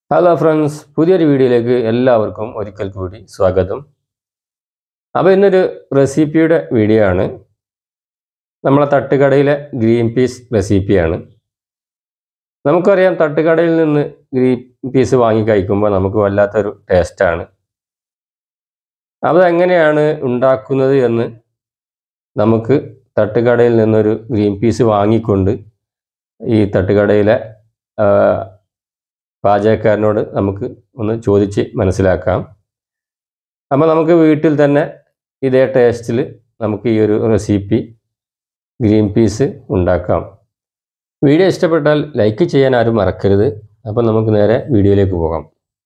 hello friends പുതിയൊരു വീഡിയോയിലേക്ക് എല്ലാവർക്കും ഒരിക്കൽ കൂടി സ്വാഗതം അപ്പോൾ ഇന്നൊരു റെസിപ്പിയുടെ വീഡിയോ ആണ് നമ്മളെ തട്ടുകടയിലെ ഗ്രീൻ പീസ് റെസിപ്പിയാണ് നമുക്കറിയാം തട്ടുകടയിൽ നിന്ന് ഗ്രീൻ പീസ് വാങ്ങി കഴിക്കുമ്പോൾ നമുക്ക് വല്ലാത്തൊരു ടേസ്റ്റാണ് അതെങ്ങനെയാണ് ഉണ്ടാക്കുന്നത് എന്ന് നമുക്ക് തട്ടുകടയിൽ നിന്നൊരു ഗ്രീൻ പീസ് വാങ്ങിക്കൊണ്ട് ഈ തട്ടുകടയിലെ ആ, പാചകക്കാരനോട് നമുക്ക് ഒന്ന് ചോദിച്ച് മനസ്സിലാക്കാം അപ്പോൾ നമുക്ക് വീട്ടിൽ തന്നെ ഇതേ ടേസ്റ്റിൽ നമുക്ക് ഈ ഒരു റെസിപ്പി ഗ്രീൻ പീസ് ഉണ്ടാക്കാം വീഡിയോ ഇഷ്ടപ്പെട്ടാൽ ലൈക്ക് ചെയ്യാൻ ആരും മറക്കരുത് അപ്പോൾ നമുക്ക് നേരെ വീഡിയോയിലേക്ക് പോകാം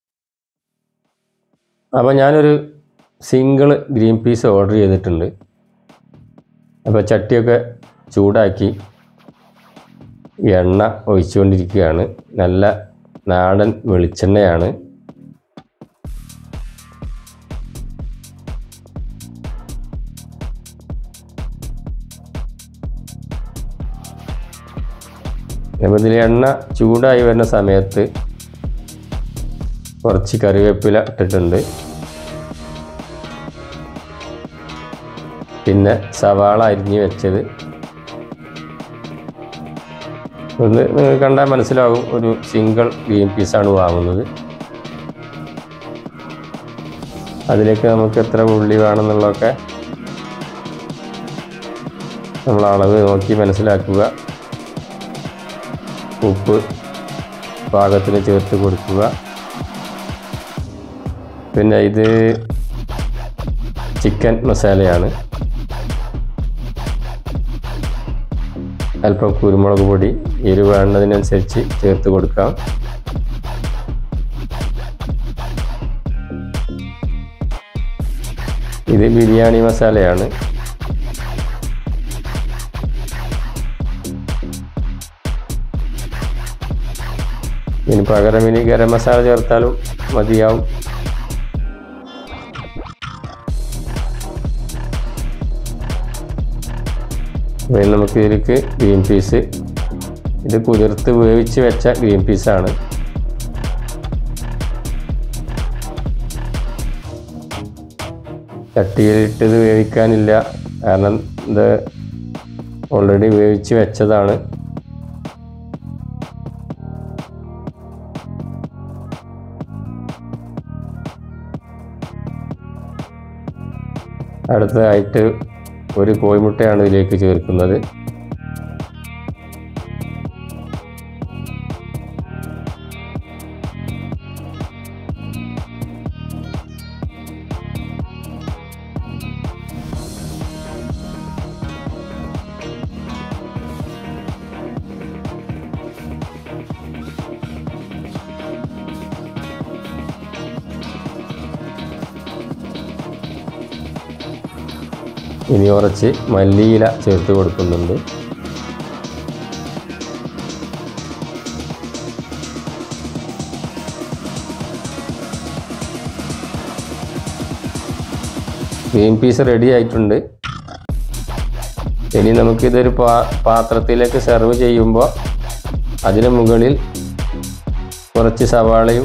അപ്പോൾ ഞാനൊരു സിംഗിൾ ഗ്രീൻ പീസ് ഓർഡർ ചെയ്തിട്ടുണ്ട് അപ്പോൾ ചട്ടിയൊക്കെ ചൂടാക്കി എണ്ണ ഒഴിച്ചുകൊണ്ടിരിക്കുകയാണ് നല്ല നാടൻ വെളിച്ചെണ്ണയാണ് അപ്പോൾ ഇതിൽ എണ്ണ ചൂടായി വരുന്ന സമയത്ത് കുറച്ച് കറിവേപ്പില ഇട്ടിട്ടുണ്ട് പിന്നെ സവാള അരിഞ്ഞ് വെച്ചത് ഒന്ന് നിങ്ങൾക്ക് കണ്ടാൽ മനസ്സിലാകും ഒരു സിംഗിൾ ഗ്രീൻ പീസാണ് വാങ്ങുന്നത് അതിലേക്ക് നമുക്ക് എത്ര ഉള്ളി വേണമെന്നുള്ളതൊക്കെ നമ്മൾ അളവ് നോക്കി മനസ്സിലാക്കുക ഉപ്പ് പാകത്തിന് ചേർത്ത് കൊടുക്കുക പിന്നെ ഇത് ചിക്കൻ മസാലയാണ് അല്പം കുരുമുളക് പൊടി എരിവ് വേണ്ടതിനനുസരിച്ച് ചേർത്ത് കൊടുക്കാം ഇത് ബിരിയാണി മസാലയാണ് ഇനി പകരം ഇനി ഗരം മസാല ചേർത്താലും മതിയാവും അപ്പോൾ ഇനി നമുക്ക് ഇതിലേക്ക് ഗ്രീൻ പീസ് ഇത് കുതിർത്ത് വേവിച്ച് വെച്ച ഗ്രീൻ പീസാണ് ചട്ടിയിലിട്ട് ഇത് വേവിക്കാനില്ല കാരണം ഇത് ഓൾറെഡി വേവിച്ച് വെച്ചതാണ് അടുത്തതായിട്ട് ഒരു കോഴിമുട്ടയാണ് ഇതിലേക്ക് ചേർക്കുന്നത് ഇനി കുറച്ച് മല്ലിയില ചേർത്ത് കൊടുക്കുന്നുണ്ട് ഗ്രീൻ പീസ് റെഡി ആയിട്ടുണ്ട് ഇനി നമുക്കിതൊരു പാ പാത്രത്തിലേക്ക് സെർവ് ചെയ്യുമ്പോൾ അതിന് മുകളിൽ കുറച്ച് സവാളയും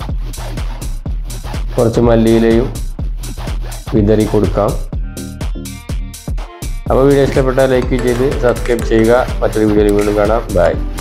കുറച്ച് മല്ലിയിലയും വിതറി കൊടുക്കാം അപ്പോൾ വീഡിയോ ഇഷ്ടപ്പെട്ടാൽ ലൈക്ക് ചെയ്ത് സബ്സ്ക്രൈബ് ചെയ്യുക മറ്റൊരു വീഡിയോയിൽ വീണ്ടും കാണാം ബൈ